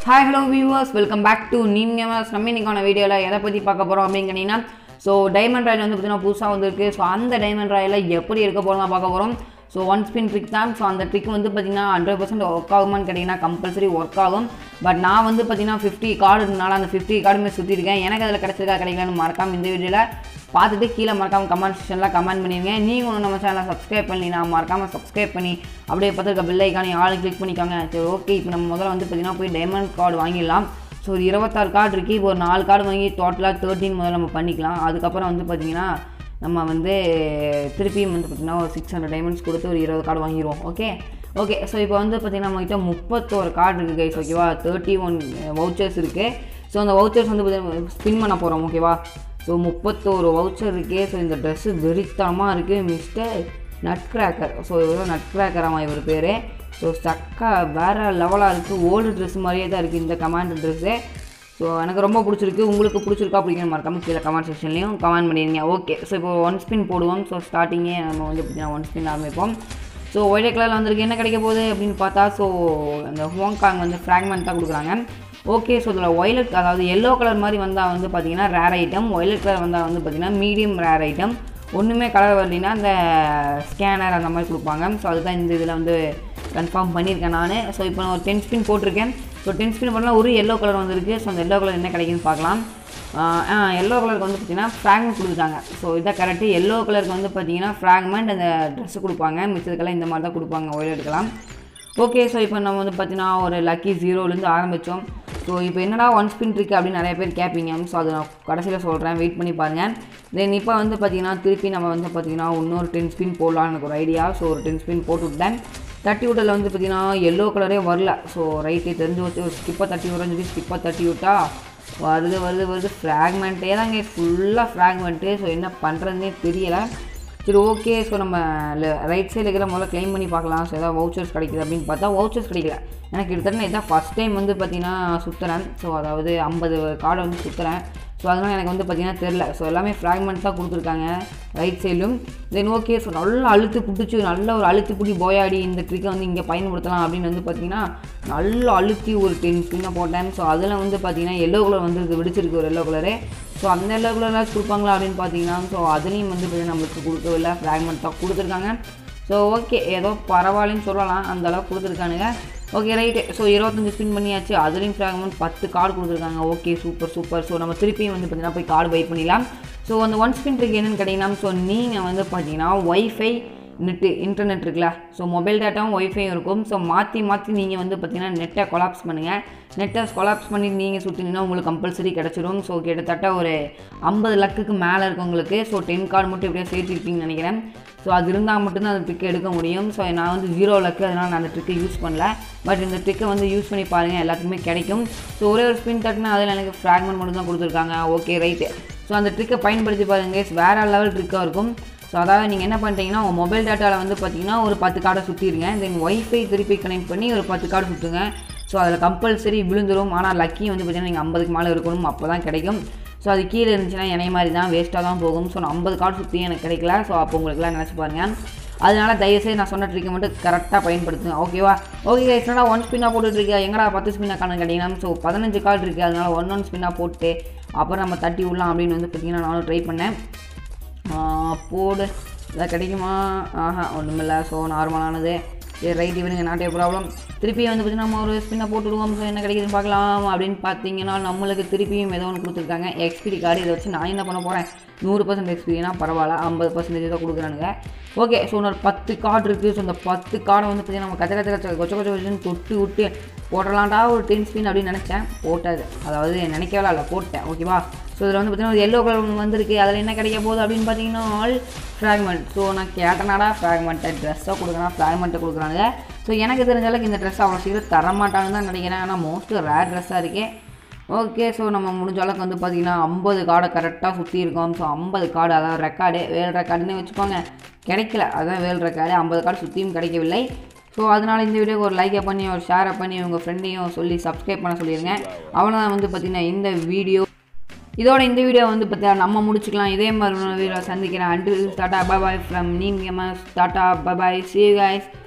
hi hello viewers welcome back to Neem gamers நம்ம இன்னைக்கான வீடியோவில் எதை பற்றி பார்க்க போகிறோம் அப்படின்னு கேட்டிங்கன்னா ஸோ டைமண்ட் ராயில் வந்து பார்த்தீங்கன்னா புதுசாக வந்திருக்கு ஸோ அந்த டைமண்ட் ராயில் எப்படி இருக்க போகிறோம் பார்க்க போகிறோம் ஸோ ஒன் ஸ்பின் ட்ரிக் தான் ஸோ அந்த ட்ரிக் வந்து பார்த்தீங்கன்னா ஹண்ட்ரட் பர்சன்ட் ஒர்க் ஆகுமான்னு கேட்டிங்கன்னா கம்பல்சரி ஒர்க் ஆகும் பட் நான் வந்து பார்த்தீங்கன்னா ஃபிஃப்டி கார்டு இருந்தால அந்த ஃபிஃப்டி கார்டுமே சுற்றிருக்கேன் எனக்கு அதில் கிடச்சிருக்கா கிடைக்கலன்னு மறக்காம இந்த வீடியோவில் பார்த்துட்டு கீழே மறக்காம கமெண்ட் செக்ஷனில் கமெண்ட் பண்ணிடுங்க நீங்கள் ஒன்று நம்ம சேனலை சப்ஸ்கிரைப் பண்ணி நான் மறக்காமல் சப்ஸ்கிரைப் பண்ணி அப்படியே பார்த்துருக்க பெல் ஐக்கானே ஆள் கிளிக் பண்ணிக்கோங்க சரி ஓகே இப்போ நம்ம முதல்ல வந்து பார்த்தீங்கன்னா போய் டைமண்ட் கார்டு வாங்கிடலாம் ஸோ ஒரு இருபத்தாறு கார்டு இருக்குது இப்போ ஒரு நாலு கார்டு வாங்கி டோட்டலாக தேர்ட்டின் முதல்ல நம்ம பண்ணிக்கலாம் அதுக்கப்புறம் வந்து பார்த்தீங்கன்னா நம்ம வந்து திருப்பியும் வந்து பார்த்திங்கன்னா ஒரு சிக்ஸ் ஹண்ட்ரட் டைமண்ட்ஸ் கொடுத்து ஒரு இருபது கார்டு வாங்கிடுவோம் ஓகே ஓகே ஸோ இப்போ வந்து பார்த்திங்கன்னா நம்மகிட்ட முப்பத்தோரு கார்டு இருக்குது கைஸ் ஓகேவா தேர்ட்டி ஒன் வவுச்சர்ஸ் இருக்குது ஸோ அந்த வவுச்சர்ஸ் வந்து பார்த்தீங்கன்னா ஸ்பின் பண்ண போகிறோம் ஓகேவா ஸோ முப்பத்தோரு வவுச்சர் இருக்கே ஸோ இந்த ட்ரெஸ்ஸு வெறித்தனமாக இருக்குது மிஸ்டர் நட் கிராக்கர் ஸோ இவர் நட் கிராக்கராமா இவர் பேர் ஸோ சக்கா வேறு லெவலாக இருக்குது ஓல்டு ட்ரெஸ் மாதிரியே தான் இருக்குது இந்த கமாண்ட் ட்ரெஸ்ஸு ஸோ எனக்கு ரொம்ப பிடிச்சிருக்கு உங்களுக்கு பிடிச்சிருக்கா பிடிக்கணும் மறக்காம கீழே கமெண்ட் செக்ஷன்லையும் கமெண்ட் பண்ணிடுங்க ஓகே ஸோ இப்போ ஒன் ஸ்பின் போடுவோம் ஸோ ஸ்டார்டிங்கே நம்ம வந்து பார்த்தீங்கன்னா ஒன் ஸ்பின் ஆரம்பிப்போம் ஸோ ஒயிட் கலரில் வந்திருக்கு என்ன கிடைக்க போகுது அப்படின்னு பார்த்தா ஸோ அந்த ஹோங்காங் வந்து ஃப்ராக்மெண்ட் தான் கொடுக்குறாங்க ஓகே ஸோ இதில் ஒய்லட் அதாவது எல்லோ கலர் மாதிரி வந்தால் வந்து பார்த்தீங்கன்னா ரேர் ஐட்டம் ஒய்லட் கலர் வந்தால் வந்து பார்த்தீங்கன்னா மீடியம் ரேர் ஐட்டம் ஒன்றுமே கலர் வரலைன்னா அந்த ஸ்கேனர் அந்த மாதிரி கொடுப்பாங்க ஸோ அதுதான் இந்த இதில் வந்து கன்ஃபார்ம் பண்ணியிருக்கேன் நான் ஸோ இப்போ நான் ஒரு டென் ஸ்பின் போட்டிருக்கேன் ஸோ டென் ஸ்பின் பண்ணால் ஒரு எல்லோ கலர் வந்திருக்கு ஸோ அந்த எல்லோ கலர் என்ன கிடைக்குன்னு பார்க்கலாம் எல்லோ கலருக்கு வந்து பார்த்தீங்கன்னா ஃப்ராக்மெண்ட் கொடுத்துட்டாங்க ஸோ இதான் கரெக்டு எல்லோ கலருக்கு வந்து பார்த்தீங்கன்னா ஃப்ராக்மெண்ட் அந்த ட்ரெஸ்ஸு கொடுப்பாங்க மிச்சதுக்கெல்லாம் இந்த மாதிரி தான் கொடுப்பாங்க ஒயிலட்டுக்கெல்லாம் ஓகே ஸோ இப்போ நம்ம வந்து பார்த்தீங்கன்னா ஒரு லக்கி ஜீரோலேருந்து ஆரம்பித்தோம் ஸோ இப்போ என்னடா ஒன் ஸ்பின் ட்ரிக் அப்படின்னு நிறைய பேர் கேட்பீங்க ஸோ அதை நான் கடைசியில் சொல்கிறேன் வெயிட் பண்ணி பாருங்கள் தென் இப்போ வந்து பார்த்தீங்கன்னா திருப்பி நம்ம வந்து பார்த்தீங்கன்னா இன்னொரு டென் ஸ்பின் போடலான்னு எனக்கு ஒரு ஐடியா ஸோ ஒரு டென் ஸ்பின் போட்டு விட்டேன் தட்டி விட்டதில் வந்து பார்த்தீங்கன்னா எல்லோ கலரே வரல ஸோ ரைட்டு தெரிஞ்சு வச்சு ஒரு ஸ்கிப்பை தட்டி விட்றேன்னு சொல்லி ஸ்கிப்பை தட்டி விட்டா வருது வருது வருது ஃப்ராக்மெண்ட்டே தாங்க ஃபுல்லாக ஃப்ராக்மெண்ட்டு ஸோ என்ன பண்ணுறதுனே தெரியலை சரி ஓகே ஸோ நம்ம ரைட் சைடில் இருக்கிற முதல்ல க்ளைம் பண்ணி பார்க்கலாம் ஸோ ஏதாவது வவுச்சர்ஸ் கிடைக்குது அப்படின்னு பார்த்தா வவுச்சர்ஸ் கிடைக்கல எனக்கு கிட்டத்தட்ட இதான் ஃபஸ்ட் டைம் வந்து பார்த்தீங்கன்னா சுற்றுறேன் ஸோ அதாவது ஐம்பது கார்டை வந்து சுற்றுறேன் ஸோ அதனால் எனக்கு வந்து பார்த்தீங்கன்னா தெரில ஸோ எல்லாமே ஃப்ராக்மெண்ட் தான் கொடுத்துருக்காங்க ரைட் சைடும் தென் ஓகே ஸோ நல்லா அழுத்து பிடிச்சி நல்ல ஒரு அழுத்து பிடி போயாடி இந்த ட்ரிக்கை வந்து இங்கே பயன்படுத்தலாம் அப்படின்னு வந்து பார்த்தீங்கன்னா நல்லா அழுத்தி ஒரு டென் ஸ்பின்னை போட்டேன் ஸோ அதில் வந்து பார்த்தீங்கன்னா எல்லோ கலர் வந்து வெடிச்சிருக்கு ஒரு எல்லோ கலரு ஸோ அந்த எல்லோ கலராக கொடுப்பாங்களா அப்படின்னு பார்த்தீங்கன்னா ஸோ அதுலேயும் வந்து பார்த்தீங்கன்னா நம்மளுக்கு கொடுக்கவில்லை ஃப்ராக்மெண்ட் தான் கொடுத்துருக்காங்க ஸோ ஓகே ஏதோ பரவாயில்லன்னு சொல்லலாம் அந்த அளவுக்கு கொடுத்துருக்கானுங்க ஓகே ரைட்டு ஸோ இருபத்தஞ்சி ஸ்பின் பண்ணியாச்சு அதுலேயும் ஃப்ராக்மெண்ட் பத்து கார்டு கொடுத்துருக்காங்க ஓகே சூப்பர் சூப்பர் ஸோ நம்ம திருப்பியும் வந்து பார்த்தீங்கன்னா போய் கார்டு பை பண்ணிடலாம் ஸோ அந்த ஒன் ஸ்பின் ட்ரிக் என்னென்னு கேட்டிங்கன்னா ஸோ நீங்கள் வந்து பார்த்தீங்கன்னா ஒய்ஃபை நெட்டு இன்டர்நெட் இருக்குல்ல ஸோ மொபைல் டேட்டாவும் ஒய்ஃபையும் இருக்கும் ஸோ மாற்றி மாற்றி நீங்கள் வந்து பார்த்தீங்கன்னா நெட்டை கொலாப்ஸ் பண்ணுங்கள் நெட்டை கொலாப்ஸ் பண்ணி நீங்கள் சுற்றினீங்கன்னா உங்களுக்கு கம்பல்சரி கிடச்சிரும் ஸோ கிட்டத்தட்ட ஒரு ஐம்பது லக்குக்கு மேலே இருக்கும் உங்களுக்கு ஸோ டென் கார்டு மட்டும் எப்படியோ சேர்த்துருப்பீங்கன்னு நினைக்கிறேன் ஸோ அது இருந்தால் மட்டும்தான் அந்த ட்ரிக்கை எடுக்க முடியும் ஸோ நான் வந்து ஜீரோ லக்கு அதனால் நான் அந்த ட்ரிக்கை யூஸ் பண்ணல பட் இந்த ட்ரிக்கை வந்து யூஸ் பண்ணி பாருங்கள் எல்லாத்துக்குமே கிடைக்கும் ஸோ ஒரே ஒரு ஸ்பின் தட்டினா அதில் எனக்கு ஃப்ராக்மெண்ட் மட்டும் தான் கொடுத்துருக்காங்க ஓகே ரைட்டு ஸோ அந்த ட்ரிக்கை பயன்படுத்தி பாருங்க வேறு லெவல் ட்ரிக்காக இருக்கும் ஸோ அதாவது நீங்கள் என்ன பண்ணுறீங்கன்னா உங்கள் மொபைல் டேட்டாவில் வந்து பார்த்தீங்கன்னா ஒரு பத்து கார்டை சுற்றிடுங்க தென் ஒய்ஃபை திருப்பி கனெக்ட் பண்ணி ஒரு பத்து கார்டு சுற்றுங்க ஸோ அதில் கம்பல்சரி விழுந்துடும் ஆனால் லக்கி வந்து பார்த்தீங்கன்னா நீங்கள் ஐம்பதுக்கு மேலே இருக்கணும் அப்போ தான் கிடைக்கும் ஸோ அது கீழே இருந்துச்சுன்னா என்னை மாதிரி தான் வேஸ்ட்டாக தான் போகும் ஸோ நான் ஐம்பது கார்டு சுற்றி எனக்கு கிடைக்கல ஸோ அப்போ உங்களுக்குலாம் நினச்சி பாருங்கள் அதனால தயவுசெய்து நான் சொன்ன ட்ரிக்கை மட்டும் கரெக்டாக பயன்படுத்துங்க ஓகேவா ஓகே கைஸ் என்னடா ஒன் ஸ்பின்னாக போட்டுட்ருக்கா எங்கடா பத்து ஸ்பின்னாக காணும் கேட்டிங்கன்னா ஸோ பதினஞ்சு கார்டு இருக்குது அதனால் ஒன் ஒன் ஸ்பின்னாக போட்டு அப்புறம் நம்ம தட்டி விடலாம் அப்படின்னு வந்து பார்த்தீங்கன்னா நானும் ட்ரை பண்ணேன் போடு இதாக கிடைக்குமா ஆஹா ஒன்றுமில்ல ஸோ நார்மலானது சரி ரைட் இவனுங்க நாட்டே ப்ராப்ளம் திருப்பி வந்து பார்த்தீங்கன்னா நம்ம ஒரு ஸ்பின்னை போட்டுடுவோம் ஸோ என்ன கிடைக்குதுன்னு பார்க்கலாம் அப்படின்னு பார்த்தீங்கன்னா நம்மளுக்கு திருப்பியும் ஏதோ ஒன்று கொடுத்துருக்காங்க எக்ஸ்பிடி கார்டு இதை வச்சு நான் என்ன பண்ண போகிறேன் நூறு பர்சன்ட் எக்ஸ்பீரியனா பரவாயில்ல ஐம்பது பர்சன்டேஜ் தான் கொடுக்குறானுங்க ஓகே ஸோ இன்னொரு பத்து கார்டு இருக்குது ஸோ இந்த பத்து கார்டை வந்து பார்த்தீங்கன்னா நம்ம கச்ச கச்ச கச்ச கொச்ச கொச்ச கொச்சன்னு தொட்டு விட்டு போட்டலாம்டா ஒரு டென் ஸ்பின் அப்படின்னு நினச்சேன் போட்டது அதாவது நினைக்கவே இல்லை போட்டேன் ஓகேவா ஸோ இதில் வந்து பார்த்தீங்கன்னா எல்லோ கலர் ஒன்று வந்திருக்கு அதில் என்ன கிடைக்க போகுது அப்படின்னு பார்த்தீங்கன்னா ஆல் ஃப்ராக்மெண்ட் ஸோ நான் கேட்டனாடா ஃப்ராக்மெண்ட்டை ட்ரெஸ்ஸாக கொடுக்குறேன் ஃப்ராக்மெண்ட்டை கொடுக்குறாங்க ஸோ எனக்கு தெரிஞ்ச அளவுக்கு இந்த ட்ரெஸ் அவ்வளோ சீக்கிரம் தரமாட்டாங்கன்னு தான் நினைக்கிறேன் ஆனால் மோஸ்ட்டு ரேர் ட்ரெஸ்ஸாக இருக்கே ஓகே ஸோ நம்ம முடிஞ்ச அளவுக்கு வந்து பார்த்திங்கன்னா ஐம்பது கார்டை கரெக்டாக சுற்றி இருக்கோம் ஸோ ஐம்பது கார்டு அதாவது ரெக்கார்டு வேல் ரெக்கார்டுன்னு வச்சுக்கோங்க கிடைக்கல அதான் வேல் ரெக்கார்டு ஐம்பது கார்டு சுற்றியும் கிடைக்கவில்லை ஸோ அதனால் இந்த வீடியோக்கு ஒரு லைக்கை பண்ணி ஒரு ஷேரை பண்ணி உங்கள் ஃப்ரெண்டையும் சொல்லி சப்ஸ்கிரைப் பண்ண சொல்லிடுங்க அவ்வளோதான் வந்து பார்த்திங்கன்னா இந்த வீடியோ இதோட இந்த வீடியோ வந்து பார்த்தீங்கன்னா நம்ம முடிச்சுக்கலாம் இதே மாதிரி ஒரு வீடியோ சந்திக்கிறேன் and tata bye bye from Neem gamers tata bye bye see guys